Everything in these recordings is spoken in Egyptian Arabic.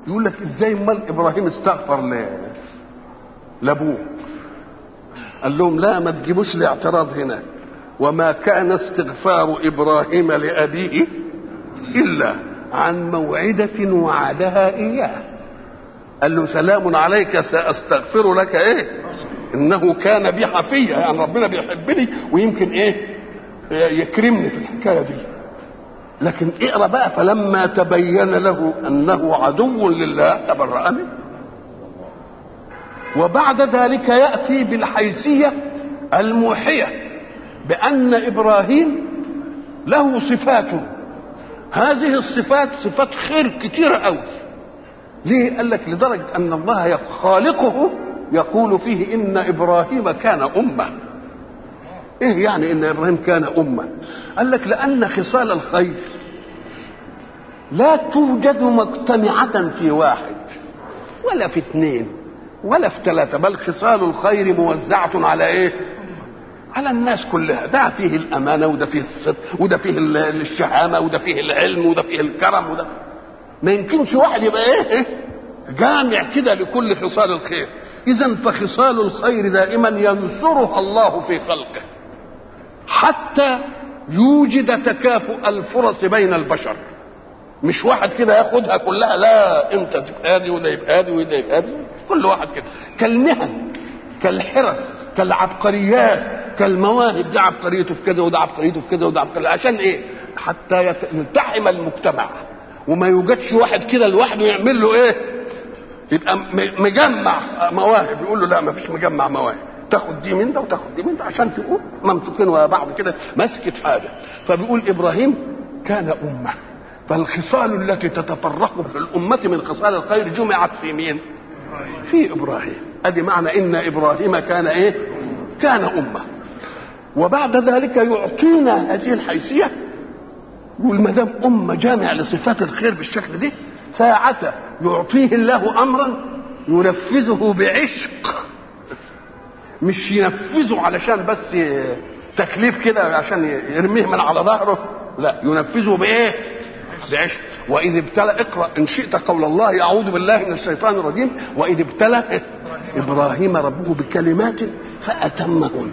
يقول لك ازاي امال ابراهيم استغفر ل... لابوه قال لهم لا ما تجيبوش الاعتراض هنا وما كان استغفار ابراهيم لابيه الا عن موعده وعدها اياه قال له سلام عليك ساستغفر لك ايه انه كان بي حفيا يعني ربنا بيحبني ويمكن ايه يكرمني في الحكايه دي لكن اقرا بقى فلما تبين له انه عدو لله تبرأ منه وبعد ذلك ياتي بالحيثيه الموحيه بان ابراهيم له صفات هذه الصفات صفات خير كتيره قوي ليه قال لك لدرجه ان الله خالقه يقول فيه ان ابراهيم كان امه ايه يعني ان ابراهيم كان امه قال لك لان خصال الخير لا توجد مجتمعه في واحد ولا في اثنين ولا في ثلاثه بل خصال الخير موزعه على ايه على الناس كلها ده فيه الامانه وده فيه الصدق وده فيه الشهامه وده فيه العلم وده فيه الكرم وده ما يمكنش واحد يبقى ايه جامع كده لكل خصال الخير اذا فخصال الخير دائما ينصرها الله في خلقه حتى يوجد تكافؤ الفرص بين البشر مش واحد كده ياخدها كلها لا انت تبقى دي وده يبقى دي وده يبقى دي كل واحد كده كالمهن كالحرف كالعبقريات كالمواهب ده عبقريته في كذا وده عبقريته في كذا وده عبقريته عشان ايه؟ حتى يلتحم المجتمع وما يوجدش واحد كده لوحده يعمل له ايه؟ يبقى مجمع مواهب يقول له لا ما فيش مجمع مواهب تاخد دي من ده وتاخد دي من ده عشان تقول ممسوكين ورا بعض كده مسكت حاجه فبيقول ابراهيم كان امه فالخصال التي تتفرق في الامه من خصال الخير جمعت في مين؟ في ابراهيم ادي معنى ان ابراهيم كان ايه؟ كان امه وبعد ذلك يعطينا هذه الحيثيه يقول ما دام امه جامع لصفات الخير بالشكل دي ساعة يعطيه الله امرا ينفذه بعشق مش ينفذه علشان بس تكليف كده عشان يرميه من على ظهره لا ينفذه بايه بعشق واذ ابتلى اقرا ان شئت قول الله اعوذ بالله من الشيطان الرجيم واذ ابتلى ابراهيم ربه بكلمات فاتمهن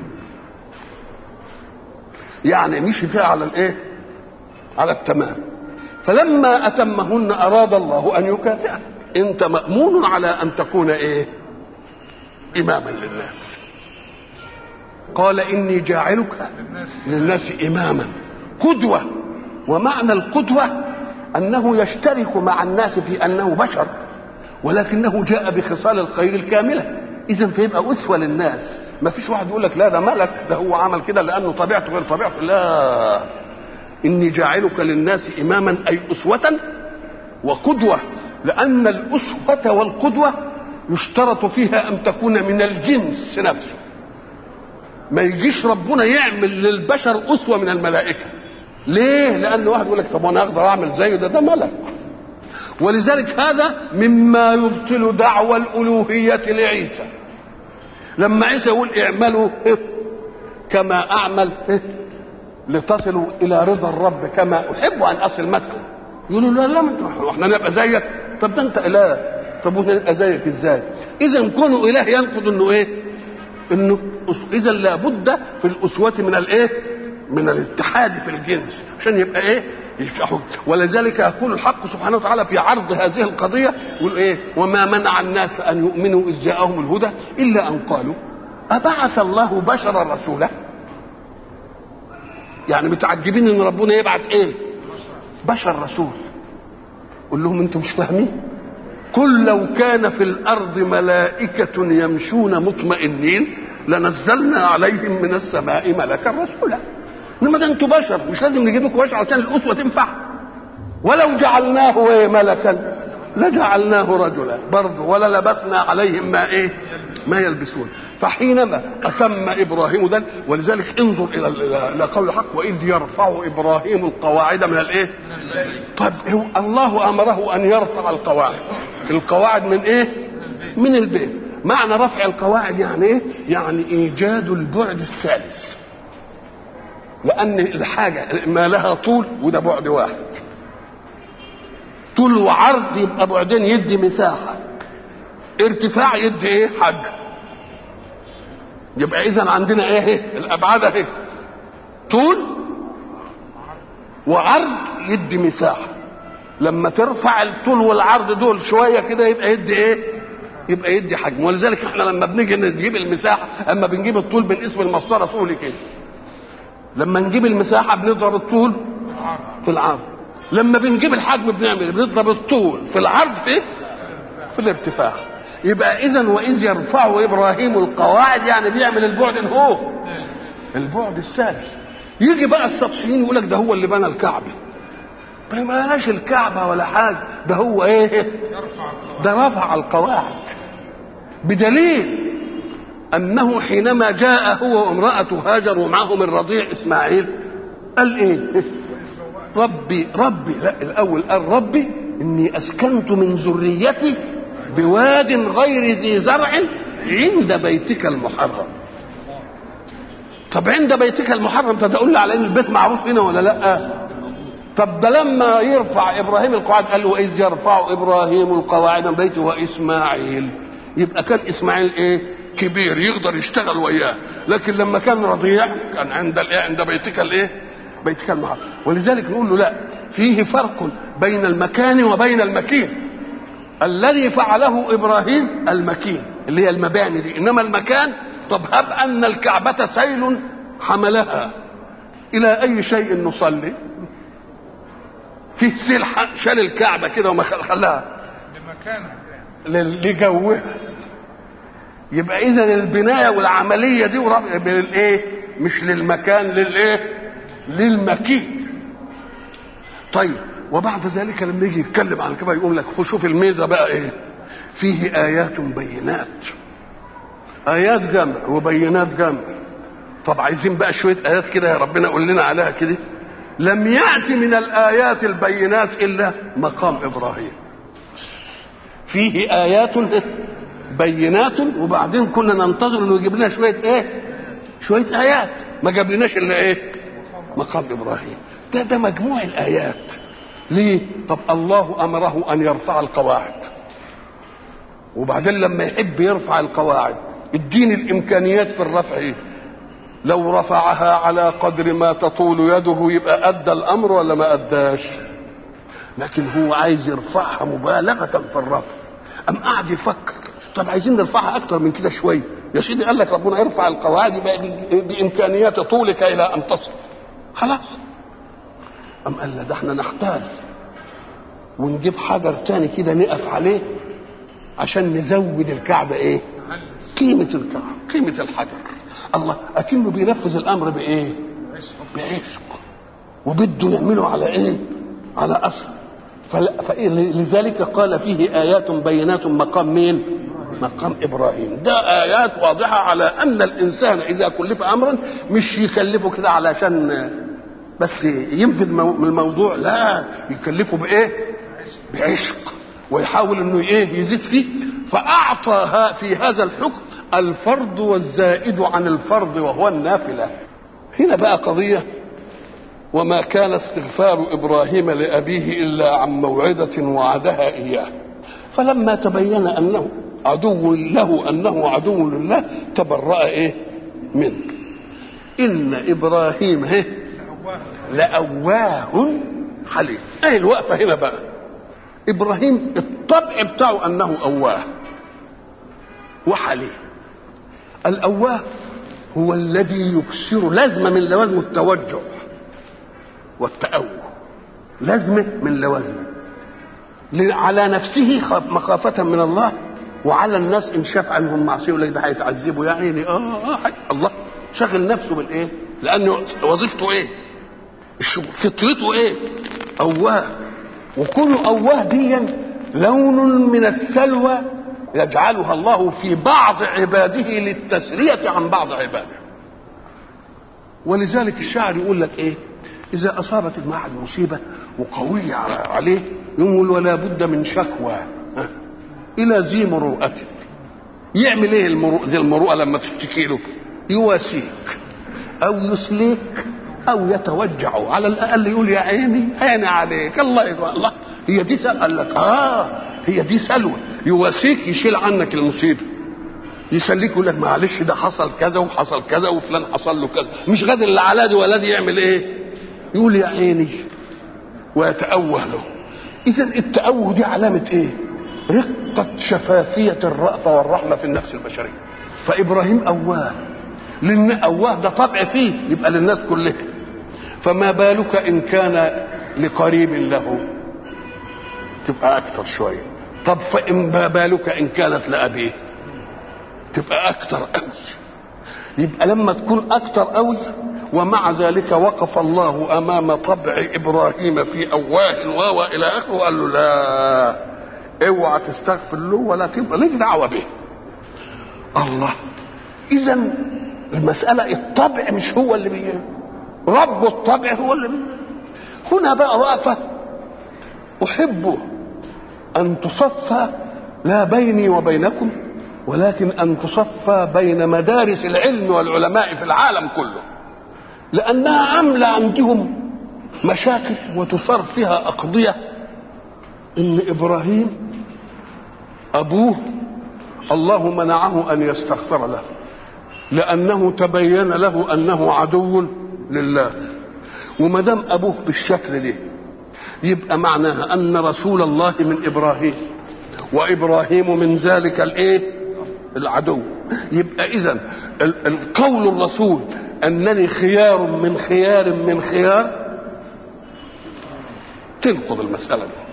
يعني مشي فيها على الايه على التمام فلما اتمهن اراد الله ان يكافئه انت مامون على ان تكون ايه اماما للناس قال اني جاعلك للناس اماما قدوه ومعنى القدوه انه يشترك مع الناس في انه بشر ولكنه جاء بخصال الخير الكامله اذا فيبقى اسوه للناس ما فيش واحد يقول لك لا ده ملك ده هو عمل كده لانه طبيعته غير طبيعته لا اني جاعلك للناس اماما اي اسوه وقدوه لان الاسوه والقدوه يشترط فيها ان تكون من الجنس نفسه ما يجيش ربنا يعمل للبشر اسوه من الملائكه ليه لان واحد يقول لك طب وانا اقدر اعمل زيه ده ده ملك ولذلك هذا مما يبطل دعوى الالوهيه لعيسى لما عيسى يقول اعملوا كما اعمل لتصلوا الى رضا الرب كما احب ان اصل مثلا يقولوا لا لا احنا نبقى زيك طب ده انت اله طب واحنا نبقى زيك ازاي اذا كونه اله ينقض انه ايه انه اذا لابد في الاسوه من الايه من الاتحاد في الجنس عشان يبقى ايه يفتحوا ولذلك يقول الحق سبحانه وتعالى في عرض هذه القضيه يقول ايه وما منع الناس ان يؤمنوا اذ جاءهم الهدى الا ان قالوا ابعث الله بشرا رسولا يعني متعجبين ان ربنا يبعت ايه بشر رسول قول لهم انتم مش فاهمين قل لو كان في الارض ملائكه يمشون مطمئنين لنزلنا عليهم من السماء ملكا رسولا انما ده انتوا بشر مش لازم نجيب لكم بشر عشان الاسوه تنفع ولو جعلناه ايه ملكا لجعلناه رجلا برضه ولا لبسنا عليهم ما ايه ما يلبسون فحينما اتم ابراهيم ذلك ولذلك انظر الى الى قول الحق واذ يرفع ابراهيم القواعد من الايه؟ طيب هو الله امره ان يرفع القواعد القواعد من ايه؟ من البيت معنى رفع القواعد يعني ايه؟ يعني ايجاد البعد الثالث لان الحاجه ما لها طول وده بعد واحد طول وعرض يبقى بعدين يدي مساحه ارتفاع يدي ايه حجم يبقى اذا عندنا ايه الابعاد اهي طول وعرض يدي مساحه لما ترفع الطول والعرض دول شويه كده يبقى يدي ايه يبقى يدي حجم ولذلك احنا لما بنيجي نجيب المساحه اما بنجيب الطول بنقسم المسطره طولي كده لما نجيب المساحه بنضرب الطول في العرض لما بنجيب الحجم بنعمل بنضرب الطول في العرض في إيه؟ في الارتفاع يبقى اذا واذ يرفع ابراهيم القواعد يعني بيعمل البعد هو البعد الثالث يجي بقى السطحيين يقول لك ده هو اللي بنى الكعبه ما بناش الكعبه ولا حاجه ده هو ايه ده رفع القواعد بدليل انه حينما جاء هو وامراته هاجر ومعهم الرضيع اسماعيل قال ايه ربي ربي لا الاول قال ربي اني اسكنت من ذريتي بواد غير ذي زرع عند بيتك المحرم طب عند بيتك المحرم تدل لي على ان البيت معروف هنا ولا لا طب ده لما يرفع ابراهيم القواعد قال له اذ يرفع ابراهيم القواعد من بيته واسماعيل يبقى كان اسماعيل ايه كبير يقدر يشتغل وياه لكن لما كان رضيع كان عند الايه عند بيتك الايه بيتك المحرم ولذلك نقول له لا فيه فرق بين المكان وبين المكين الذي فعله ابراهيم المكين اللي هي المباني دي انما المكان طب هب ان الكعبه سيل حملها الى اي شيء نصلي فيه سيل شال الكعبه كده وما خلاها لمكانها لجوها يبقى اذا البنايه والعمليه دي للايه مش للمكان للايه للمكين طيب وبعد ذلك لما يجي يتكلم عن كده يقول لك شوف الميزه بقى ايه فيه ايات بينات ايات جمع وبينات جمع طب عايزين بقى شويه ايات كده يا ربنا قول لنا عليها كده لم يأتي من الآيات البينات إلا مقام إبراهيم فيه آيات بينات وبعدين كنا ننتظر انه يجيب لنا شويه ايه؟ شويه ايات ما جاب لناش الا ايه؟ مقام ابراهيم ده ده مجموع الايات ليه؟ طب الله امره ان يرفع القواعد وبعدين لما يحب يرفع القواعد اديني الامكانيات في الرفع ايه؟ لو رفعها على قدر ما تطول يده يبقى ادى الامر ولا ما اداش؟ لكن هو عايز يرفعها مبالغه في الرفع أم قعد يفكر طب عايزين نرفعها أكتر من كده شوية يا سيدي قال لك ربنا ارفع القواعد يبقى بإمكانيات طولك إلى أن تصل خلاص أم قال لا ده احنا نحتاج ونجيب حجر تاني كده نقف عليه عشان نزود الكعبة إيه؟ قيمة الكعبة قيمة الحجر الله أكنه بينفذ الأمر بإيه؟ بعشق وبده يعمله على إيه؟ على أثر فلذلك قال فيه آيات بينات مقام مين؟ مقام إبراهيم ده آيات واضحة على أن الإنسان إذا كلف أمرا مش يكلفه كده علشان بس ينفذ الموضوع لا يكلفه بإيه؟ بعشق ويحاول انه ايه يزيد فيه فاعطى في هذا الحكم الفرض والزائد عن الفرض وهو النافله هنا بقى قضيه وما كان استغفار ابراهيم لابيه الا عن موعده وعدها اياه فلما تبين انه عدو له انه عدو لله تبرأ ايه منه ان ابراهيم هي لأواه حليم ايه الوقفه هنا بقى ابراهيم الطبع بتاعه انه اواه وحليم الاواه هو الذي يكسر لازمه من لوازم التوجع والتأوه لازمه من لوازمه على نفسه مخافة من الله وعلى الناس ان شاف عنهم معصيه يقول لك ده هيتعذبوا يا عيني اه, آه الله شغل نفسه بالايه؟ لانه وظيفته ايه؟ فطرته ايه؟ اواه وكل اواه دي لون من السلوى يجعلها الله في بعض عباده للتسرية عن بعض عباده ولذلك الشاعر يقول لك ايه اذا اصابت المعهد مصيبة وقوية عليه يقول ولا بد من شكوى الى ذي مروءة يعمل ايه المرو... ذي المروءة لما تشتكي له يواسيك او يسليك او يتوجع على الاقل يقول يا عيني عيني عليك الله يقول الله هي دي سلوى قال لك اه هي دي سلوى يواسيك يشيل عنك المصيبه يسليك يقول لك معلش ده حصل كذا وحصل كذا وفلان حصل له كذا مش غادر اللي على دي ولا دي يعمل ايه يقول يا عيني ويتأوه له اذا التأوه دي علامة ايه رقة شفافية الرأفة والرحمة في النفس البشرية فإبراهيم أواه لأن أواه ده طبع فيه يبقى للناس كلها فما بالك إن كان لقريب له تبقى أكثر شوية طب فإن بالك إن كانت لأبيه تبقى أكثر قوي يبقى لما تكون أكثر قوي ومع ذلك وقف الله أمام طبع إبراهيم في أواه واو إلى آخره وقال له لا اوعى تستغفر له ولا تبقى ليك دعوة به الله إذا المسألة الطبع مش هو اللي بيه رب الطبع هو اللي بيه هنا بقى وقفة أحب أن تصفى لا بيني وبينكم ولكن أن تصفى بين مدارس العلم والعلماء في العالم كله لأنها عاملة عندهم مشاكل وتصار فيها أقضية إن إبراهيم أبوه الله منعه أن يستغفر له لأنه تبين له أنه عدو لله وما دام أبوه بالشكل ده يبقى معناها أن رسول الله من إبراهيم وإبراهيم من ذلك الإيه؟ العدو يبقى إذا القول الرسول أنني خيار من خيار من خيار تنقض المسألة دي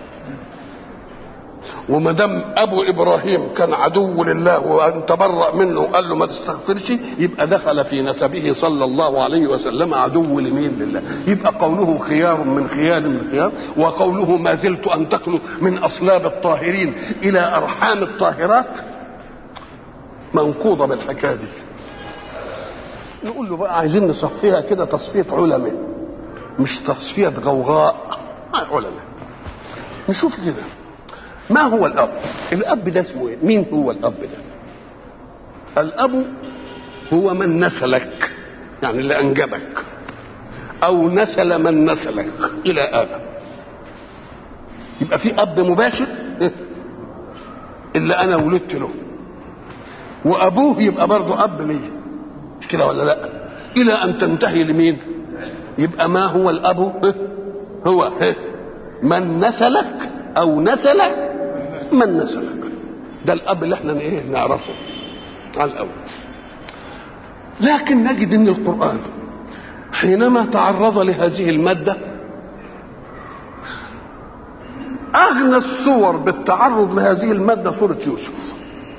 وما دام ابو ابراهيم كان عدو لله وان تبرأ منه وقال له ما تستغفرش يبقى دخل في نسبه صلى الله عليه وسلم عدو لمين لله يبقى قوله خيار من خيار من خيار وقوله ما زلت انتقل من اصلاب الطاهرين الى ارحام الطاهرات منقوضه بالحكايه دي نقول له بقى عايزين نصفيها كده تصفيه علماء مش تصفيه غوغاء علماء نشوف كده ما هو الاب الاب ده اسمه ايه مين هو الاب ده الاب هو من نسلك يعني اللي انجبك او نسل من نسلك الى ادم يبقى في اب مباشر اللي انا ولدت له وابوه يبقى برضه اب ليا مش كده ولا لا الى ان تنتهي لمين يبقى ما هو الاب هو من نسلك او نسل من نسلك ده الاب اللي احنا ايه نعرفه على الاول لكن نجد ان القران حينما تعرض لهذه الماده اغنى الصور بالتعرض لهذه الماده سوره يوسف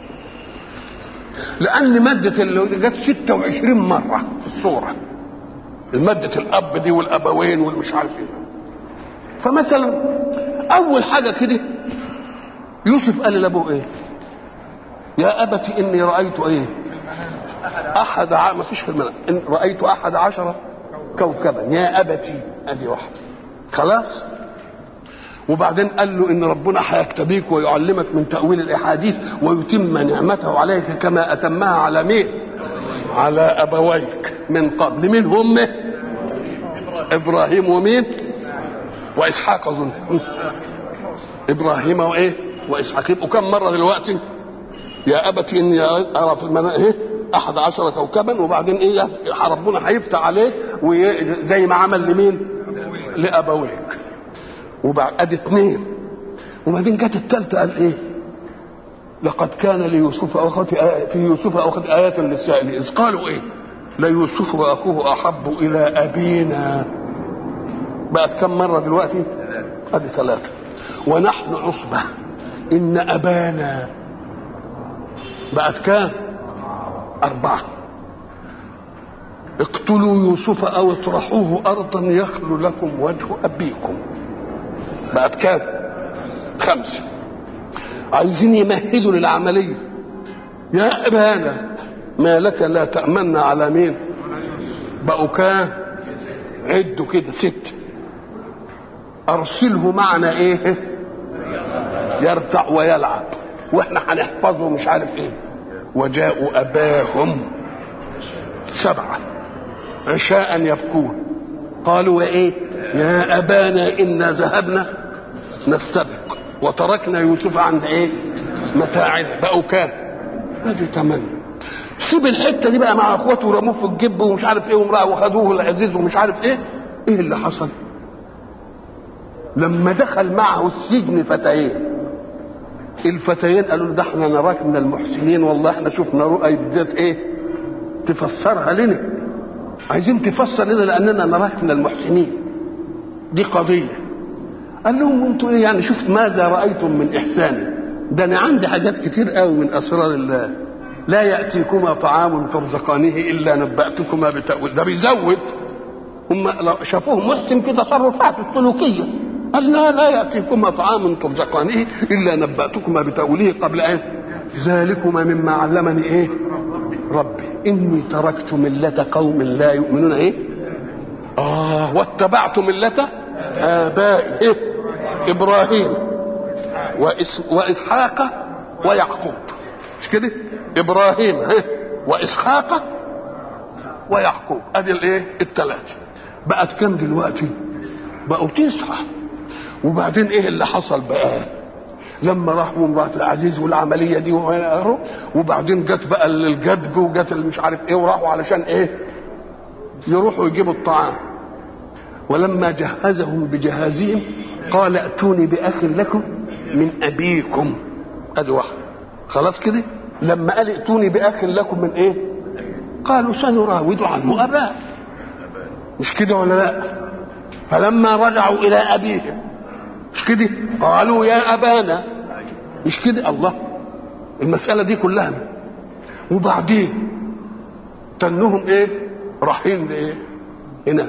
لان ماده اللي جت 26 مره في الصوره الماده الاب دي والابوين والمش عارف ايه فمثلا اول حاجه كده يوسف قال لابوه ايه يا ابت اني رايت ايه احد ع... ما فيش في المنام إن رايت احد عشر كوكبا يا ابتي ادي واحده خلاص وبعدين قال له ان ربنا هيكتبيك ويعلمك من تاويل الاحاديث ويتم نعمته عليك كما اتمها على مين على ابويك من قبل مين هم ابراهيم ومين واسحاق اظن ابراهيم وايه واسحاق يبقوا كم مره دلوقتي يا ابت اني ارى في المنام ايه احد عشر كوكبا وبعدين ايه ربنا هيفتح عليك زي ما عمل لمين لابويك وبعد ادي اثنين وبعدين جت الثالثه قال ايه لقد كان ليوسف أخت في يوسف أخت آيات للسائل إذ قالوا إيه ليوسف وأخوه أحب إلى أبينا بقت كم مرة دلوقتي ادي ثلاثة ونحن عصبة إن أبانا بقت كام أربعة اقتلوا يوسف أو اطرحوه أرضا يخلو لكم وجه أبيكم بقت كام خمسة عايزين يمهدوا للعملية يا أبانا ما لك لا تأمن على مين بقوا كام عدوا كده ست أرسله معنا إيه يرتع ويلعب واحنا هنحفظه مش عارف ايه وجاءوا اباهم سبعه عشاء يبكون قالوا ايه يا ابانا انا ذهبنا نستبق وتركنا يوسف عند ايه متاعنا بقوا كام ادي تمنى سيب الحته دي بقى مع اخواته ورموه في الجب ومش عارف ايه ومرأة وخدوه العزيز ومش عارف ايه ايه اللي حصل لما دخل معه السجن فتيين الفتيين قالوا له ده احنا نراك من المحسنين والله احنا شفنا رؤى بدات ايه تفسرها لنا عايزين تفسر لنا لاننا نراك من المحسنين دي قضيه قال لهم انتوا ايه يعني شفت ماذا رايتم من احساني ده انا عندي حاجات كتير قوي من اسرار الله لا ياتيكما طعام ترزقانه الا نباتكما بتاويل ده بيزود هم شافوه محسن في تصرفاته السلوكيه قال لا لا ياتيكما طعام ترزقانه الا نباتكما بتاويله قبل ان ذلكما مما علمني ايه ربي اني تركت مله قوم لا يؤمنون ايه اه واتبعت مله ابائي إيه؟ ابراهيم واسحاق ويعقوب مش كده ابراهيم إيه؟ واسحاق ويعقوب ادي الايه الثلاثه بقت كام دلوقتي بقوا تسعه وبعدين ايه اللي حصل بقى لما راحوا امرأة العزيز والعملية دي وبعدين جت بقى الجدج وجت مش عارف ايه وراحوا علشان ايه يروحوا يجيبوا الطعام ولما جهزهم بجهازهم قال ائتوني بأخ لكم من أبيكم ادي واحد خلاص كده لما قال ائتوني بأخ لكم من ايه قالوا سنراود عنه أباه مش كده ولا لا فلما رجعوا إلى أبيهم مش كده قالوا يا أبانا مش كده الله المسألة دي كلها وبعدين تنهم ايه رايحين لايه هنا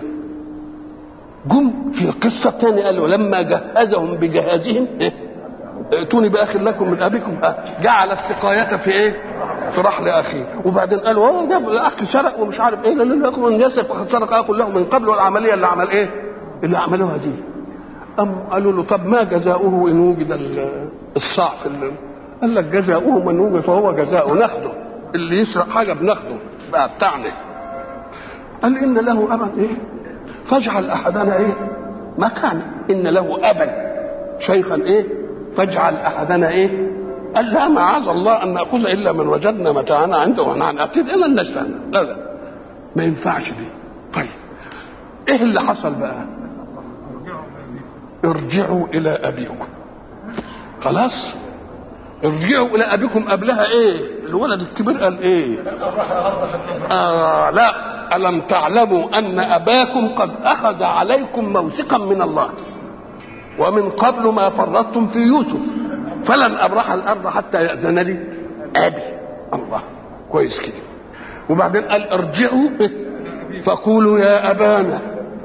جم في القصة الثانية قالوا لما جهزهم بجهازهم إيه؟ ائتوني باخر لكم من ابيكم جعل السقاية في ايه؟ في رحل اخيه وبعدين قالوا هو جاب الاخ سرق ومش عارف ايه لا لكم من يسرق فقد سرق اخ له من قبل والعمليه اللي عمل ايه؟ اللي عملوها دي أم قالوا له طب ما جزاؤه إن وجد الصاع في اللي. قال لك جزاؤه من وجد فهو جزاؤه ناخده اللي يسرق حاجة بناخده بقى بتاعنا قال إن له أبا إيه فاجعل أحدنا إيه مكانه إن له أبا شيخا إيه فاجعل أحدنا إيه قال لا معاذ الله أن نأخذ إلا من وجدنا متاعنا عنده ونحن أكيد إلا النجفة لا لا ما ينفعش دي طيب إيه اللي حصل بقى ارجعوا الى ابيكم خلاص ارجعوا الى ابيكم قبلها ايه الولد الكبير قال ايه آه لا الم تعلموا ان اباكم قد اخذ عليكم موثقا من الله ومن قبل ما فرطتم في يوسف فلن ابرح الارض حتى ياذن لي ابي الله كويس كده وبعدين قال ارجعوا فقولوا يا ابانا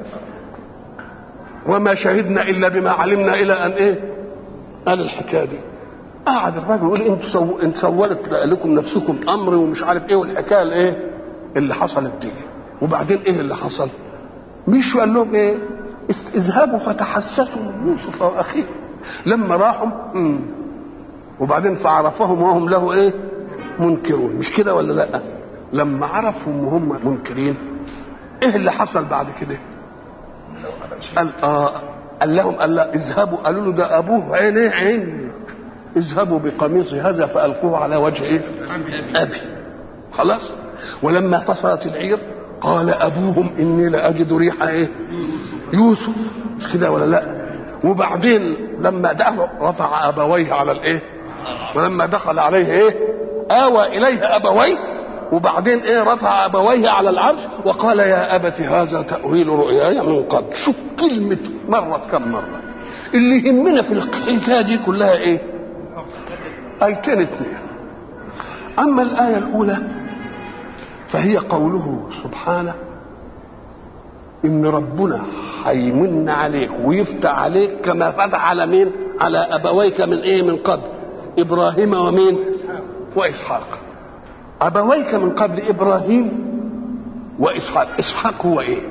وما شهدنا الا بما علمنا الى ان ايه قال الحكايه دي قعد الراجل يقول انتوا سو... انت سولت لكم نفسكم امر ومش عارف ايه والحكايه الايه اللي حصلت دي وبعدين ايه اللي حصل مش قال لهم ايه اذهبوا فتحسسوا من يوسف واخيه لما راحوا مم. وبعدين فعرفهم وهم له ايه منكرون مش كده ولا لا لما عرفهم وهم منكرين ايه اللي حصل بعد كده قال اه قال لهم قال لا اذهبوا قالوا له ده ابوه عينيه عين اذهبوا بقميصي هذا فالقوه على وجه ايه ابي خلاص ولما فصلت العير قال ابوهم اني لاجد ريح ايه يوسف مش كده ولا لا وبعدين لما دخل رفع ابويه على الايه ولما دخل عليه ايه اوى اليه ابويه وبعدين ايه رفع ابويه على العرش وقال يا ابت هذا تاويل رؤياي من قبل شوف كلمه مرت كم مره اللي يهمنا في الحكايه دي كلها ايه ايتين اثنين اما الايه الاولى فهي قوله سبحانه ان ربنا هيمن عليك ويفتح عليك كما فتح على مين على ابويك من ايه من قبل ابراهيم ومين واسحاق ابويك من قبل ابراهيم واسحاق اسحاق هو ايه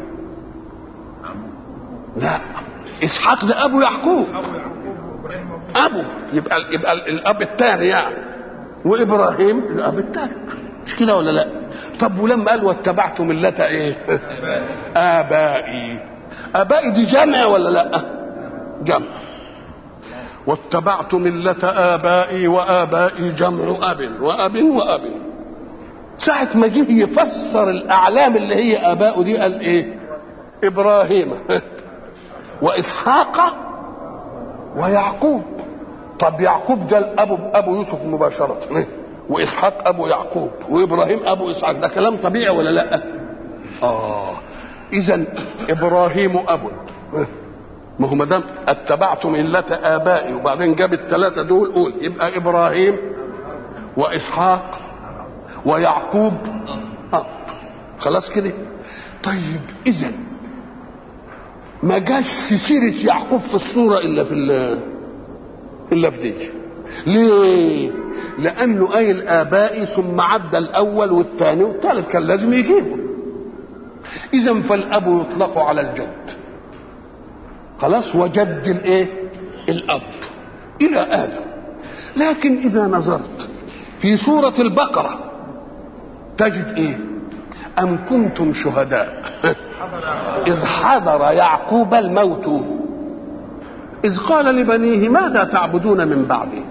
لا اسحاق ده ابو يعقوب ابو يبقى يبقى الاب الثاني يعني وابراهيم الاب الثالث مش كده ولا لا طب ولما قال واتبعت ملة ايه آبائي آبائي دي جمع ولا لا جمع واتبعت ملة آبائي وآبائي جمع أب وأب وأب ساعة ما جه يفسر الأعلام اللي هي آباؤه دي قال إيه؟ إبراهيم وإسحاق ويعقوب طب يعقوب ده الأبو أبو يوسف مباشرة وإسحاق أبو يعقوب وإبراهيم أبو إسحاق ده كلام طبيعي ولا لأ؟ آه إذا إبراهيم أب ما هو ما دام اتبعت ملة آبائي وبعدين جاب الثلاثة دول قول يبقى إبراهيم وإسحاق ويعقوب آه. خلاص كده طيب إذا ما جاش سيرة يعقوب في الصورة إلا في إلا في دي ليه؟ لأنه قايل آبائي ثم عدى الأول والثاني والثالث كان لازم يجيبه إذا فالأب يطلق على الجد خلاص وجد الايه الاب الى ادم لكن اذا نظرت في سوره البقره تجد ايه ام كنتم شهداء اذ حضر يعقوب الموت اذ قال لبنيه ماذا تعبدون من بعدي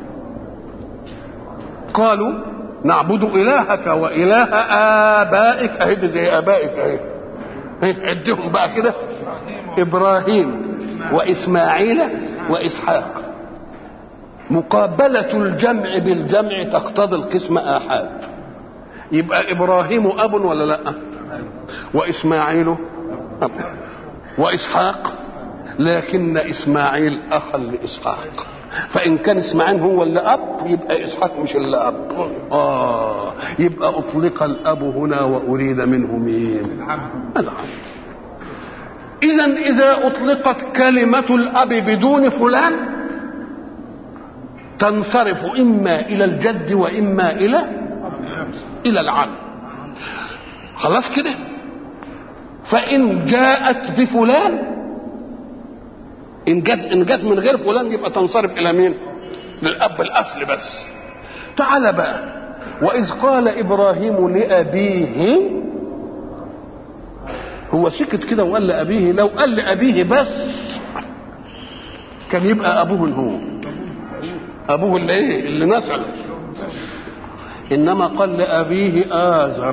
قالوا نعبد الهك واله ابائك اهد زي ابائك اهي عدهم بقى كده ابراهيم واسماعيل واسحاق مقابله الجمع بالجمع تقتضي القسم احاد يبقى ابراهيم اب ولا لا واسماعيل اب واسحاق لكن اسماعيل اخا لاسحاق فان كان اسماعيل هو اللي اب يبقى اسحاق مش اللي اب اه يبقى اطلق الاب هنا واريد منه مين العبد إذا إذا أطلقت كلمة الأب بدون فلان تنصرف إما إلى الجد وإما إلى إلى العم خلاص كده فإن جاءت بفلان إن جت إن جت من غير فلان يبقى تنصرف إلى مين؟ للأب الأصل بس تعال بقى وإذ قال إبراهيم لأبيه هو سكت كده وقال لأبيه لو قال لأبيه بس كان يبقى أبوه هو أبوه اللي إيه اللي نسأله إنما قال لأبيه آزر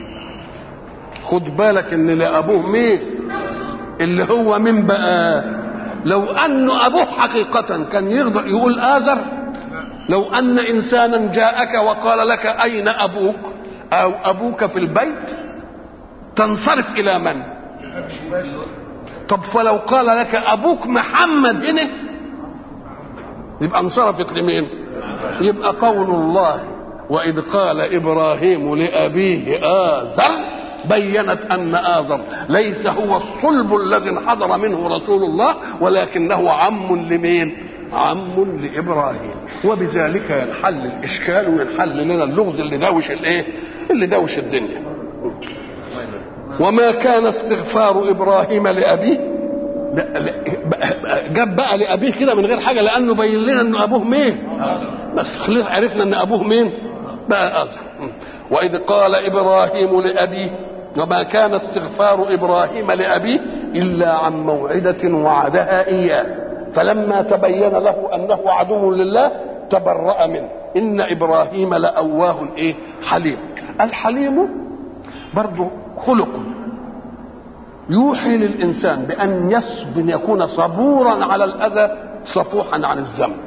خد بالك إن لأبوه مين اللي هو مين بقى لو أنه أبوه حقيقة كان يقدر يقول آزر لو أن إنسانا جاءك وقال لك أين أبوك أو أبوك في البيت تنصرف الى من طب فلو قال لك ابوك محمد هنا يبقى انصرفت لمين يبقى قول الله واذ قال ابراهيم لابيه ازر بينت ان ازر ليس هو الصلب الذي انحدر منه رسول الله ولكنه عم لمين عم لابراهيم وبذلك ينحل الاشكال وينحل لنا اللغز اللي داوش الايه اللي داوش الدنيا وما كان استغفار ابراهيم لابيه لا لا جاب بقى لابيه كده من غير حاجه لانه بين لنا ان ابوه مين بس خلاص عرفنا ان ابوه مين بقى ازهر واذ قال ابراهيم لابيه وما كان استغفار ابراهيم لابيه الا عن موعده وعدها اياه فلما تبين له انه عدو لله تبرأ منه ان ابراهيم لاواه ايه حليم الحليم برضه خلق يوحي للإنسان بأن يصب يكون صبورا على الأذى صفوحا عن الذنب